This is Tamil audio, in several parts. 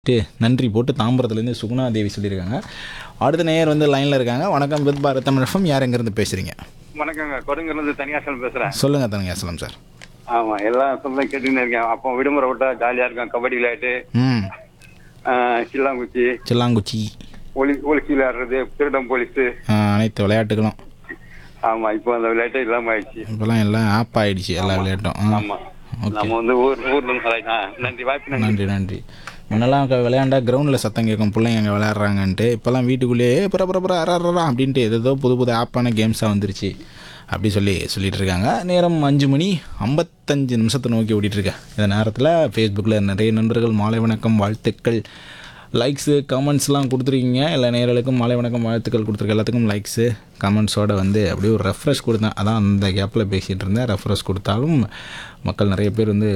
ட்டு நன்றி போட்டு தாம்பரத்துலேருந்து சுகுணா தேவி சொல்லியிருக்காங்க அடுத்த நேயர் வந்து லைனில் இருக்காங்க வணக்கம் வித் பாரத் தமிழகம் யார் எங்கேருந்து பேசுகிறீங்க வணக்கங்க கொடுங்கிருந்து தனியாசல் பேசுறேன் சொல்லுங்கள் தனியா சொல்லம் சார் ஆமா எல்லாம் சொல்ல கேட்டுன்னு இருக்கேன் அப்போ விடுமுறை விட்டா ஜாலியா இருக்கும் கபடி விளையாட்டு ம் ஆஹ், சில்லாங்குச்சி சில்லாங்குச்சி ஒலி ஒலிச்சி விளையாடுறது திருடம் போலீஸ் ஆ, அனைத்து விளையாட்டுகளும் ஆமா இப்போ அந்த விளையாட்டு இல்லாம ஆயிடுச்சு இப்போலாம் எல்லாம் ஆப் ஆயிடுச்சு எல்லா விளையாட்டும் ஆ, ஆமா ஓகே நம்ம வந்து ஊர் ஊர்ல இருந்து ஆ, நன்றி வாய்ப்பு நன்றி நன்றி நன்றி முன்னெல்லாம் க- விளையாண்டா கிரவுண்டில் சத்தம் கேட்கும் பிள்ளைங்க அங்கே விளையாடுறாங்கன்ட்டு இப்போல்லாம் வீட்டுக்குள்ளேயே புற புற புற அரா அப்படின்ட்டு ஏதோ புது புது ஆப்பான கேம்ஸாக வந்துருச்சு அப்படி சொல்லி சொல்லிட்டு இருக்காங்க நேரம் அஞ்சு மணி ஐம்பத்தஞ்சு நிமிஷத்தை நோக்கி ஓடிட்டு இருக்கேன் இந்த நேரத்தில் ஃபேஸ்புக்கில் நிறைய நண்பர்கள் மாலை வணக்கம் வாழ்த்துக்கள் லைக்ஸு கமெண்ட்ஸ்லாம் கொடுத்துருக்கீங்க எல்லா நேர்களுக்கும் மாலை வணக்கம் வாழ்த்துக்கள் கொடுத்துருக்க எல்லாத்துக்கும் லைக்ஸு கமெண்ட்ஸோட வந்து அப்படியே ஒரு ரெஃப்ரெஷ் கொடுத்தேன் அதான் அந்த கேப்பில் பேசிகிட்டு இருந்தேன் ரெஃப்ரெஷ் கொடுத்தாலும் மக்கள் நிறைய பேர் வந்து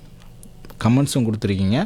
கமெண்ட்ஸும் கொடுத்துருக்கீங்க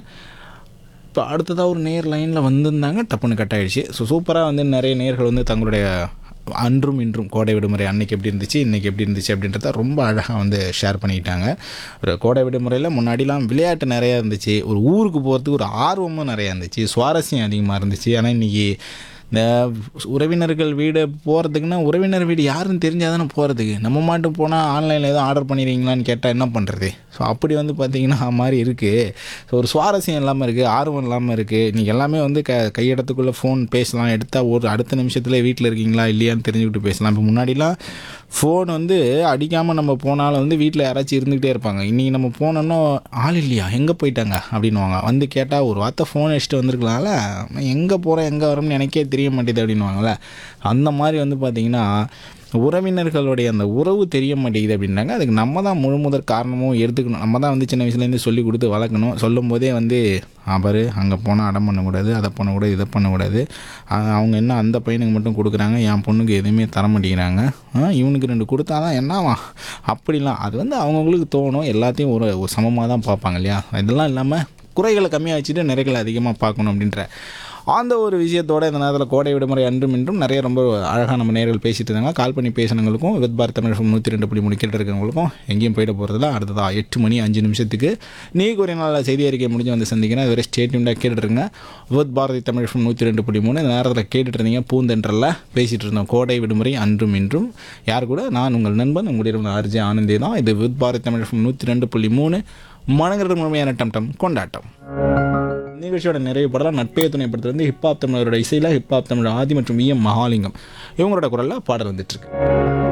இப்போ அடுத்ததாக ஒரு நேர் லைனில் வந்திருந்தாங்க டப்புன்னு கட் ஆயிடுச்சு ஸோ சூப்பராக வந்து நிறைய நேர்கள் வந்து தங்களுடைய அன்றும் இன்றும் கோடை விடுமுறை அன்னைக்கு எப்படி இருந்துச்சு இன்றைக்கி எப்படி இருந்துச்சு அப்படின்றத ரொம்ப அழகாக வந்து ஷேர் பண்ணிக்கிட்டாங்க ஒரு கோடை விடுமுறையில் முன்னாடிலாம் விளையாட்டு நிறையா இருந்துச்சு ஒரு ஊருக்கு போகிறதுக்கு ஒரு ஆர்வமும் நிறையா இருந்துச்சு சுவாரஸ்யம் அதிகமாக இருந்துச்சு ஆனால் இன்றைக்கி இந்த உறவினர்கள் வீடு போகிறதுக்குன்னா உறவினர் வீடு யாருன்னு தெரிஞ்சால் தானே போகிறதுக்கு நம்ம மாட்டும் போனால் ஆன்லைனில் எதுவும் ஆர்டர் பண்ணிடுறீங்களான்னு கேட்டால் என்ன பண்ணுறது ஸோ அப்படி வந்து பார்த்திங்கன்னா மாதிரி இருக்குது ஸோ ஒரு சுவாரஸ்யம் இல்லாமல் இருக்குது ஆர்வம் இல்லாமல் இருக்குது இன்றைக்கி எல்லாமே வந்து க கையிடத்துக்குள்ளே ஃபோன் பேசலாம் எடுத்தால் ஒரு அடுத்த நிமிஷத்தில் வீட்டில் இருக்கீங்களா இல்லையான்னு தெரிஞ்சுக்கிட்டு பேசலாம் இப்போ முன்னாடிலாம் ஃபோன் வந்து அடிக்காமல் நம்ம போனாலும் வந்து வீட்டில் யாராச்சும் இருந்துக்கிட்டே இருப்பாங்க இன்றைக்கி நம்ம போனோன்னா ஆள் இல்லையா எங்கே போயிட்டாங்க அப்படின்னுவாங்க வந்து கேட்டால் ஒரு வார்த்தை ஃபோன் அடிச்சுட்டு வந்திருக்கலாம்ல நான் எங்கே போகிறேன் எங்கே வரோம்னு எனக்கே தெரிய மாட்டேது அப்படின்னுவாங்கள்ல அந்த மாதிரி வந்து பார்த்திங்கன்னா உறவினர்களுடைய அந்த உறவு தெரிய மாட்டேங்குது அப்படின்னாங்க அதுக்கு நம்ம தான் முழு முதற் காரணமும் எடுத்துக்கணும் நம்ம தான் வந்து சின்ன வயசுலேருந்து சொல்லி கொடுத்து வளர்க்கணும் சொல்லும் போதே வந்து அவர் அங்கே போனால் அடம் பண்ணக்கூடாது அதை பண்ணக்கூடாது இதை பண்ணக்கூடாது அ- அவங்க என்ன அந்த பையனுக்கு மட்டும் கொடுக்குறாங்க என் பொண்ணுக்கு எதுவுமே தர மாட்டேங்கிறாங்க ஆ, இவனுக்கு ரெண்டு கொடுத்தா தான் என்னவா அப்படிலாம் அது வந்து அவங்கவுங்களுக்கு தோணும் எல்லாத்தையும் ஒரு ஒரு சமமாக தான் பார்ப்பாங்க இல்லையா இதெல்லாம் இல்லாமல் குறைகளை கம்மியாக வச்சுட்டு நிறைகளை அதிகமாக பார்க்கணும் அப்படின்ற அந்த ஒரு விஷயத்தோட இந்த நேரத்தில் கோடை விடுமுறை அன்றும் இன்றும் நிறைய ரொம்ப அழகாக நம்ம நேர்கள் பேசிட்டு இருந்தாங்க கால் பண்ணி பேசினவங்களுக்கும் வித் பாரத் தமிழ் நூற்றி ரெண்டு புள்ளி மூணு கேட்டு இருக்கவங்களுக்கும் எங்கேயும் போயிட போகிறதில்ல அடுத்ததா எட்டு மணி அஞ்சு நிமிஷத்துக்கு நீக்கு ஒரு நாள் செய்தி அறிக்கை முடிஞ்சு வந்து சந்திக்கிறேன் அதுவரை ஸ்டேட்யூண்டாக கேட்டுருங்க வித் பாரதி தமிழ் நூற்றி ரெண்டு புள்ளி மூணு இந்த நேரத்தில் கேட்டுட்டு இருந்தீங்க பூந்தென்றலில் பேசிகிட்டு இருந்தோம் கோடை விடுமுறை அன்றும் இன்றும் யார் கூட நான் உங்கள் நண்பன் உங்களுடைய ஆர்ஜி ஆனந்தே தான் இது வித் பாரதி தமிழ் நூற்றி ரெண்டு புள்ளி மூணு மனங்கள் முழுமையான டம் டம் கொண்டாட்டம் நிகழ்ச்சியோட நிறைவு படலாம் நட்பே துணைப்படுத்துறது வந்து ஹிப்ஹாப் தமிழரோட இசையில் ஹிப்ஹாப் தமிழ் ஆதி மற்றும் வி எம் மகாலிங்கம் இவங்களோட குரலில் பாடல் வந்துட்டு இருக்கு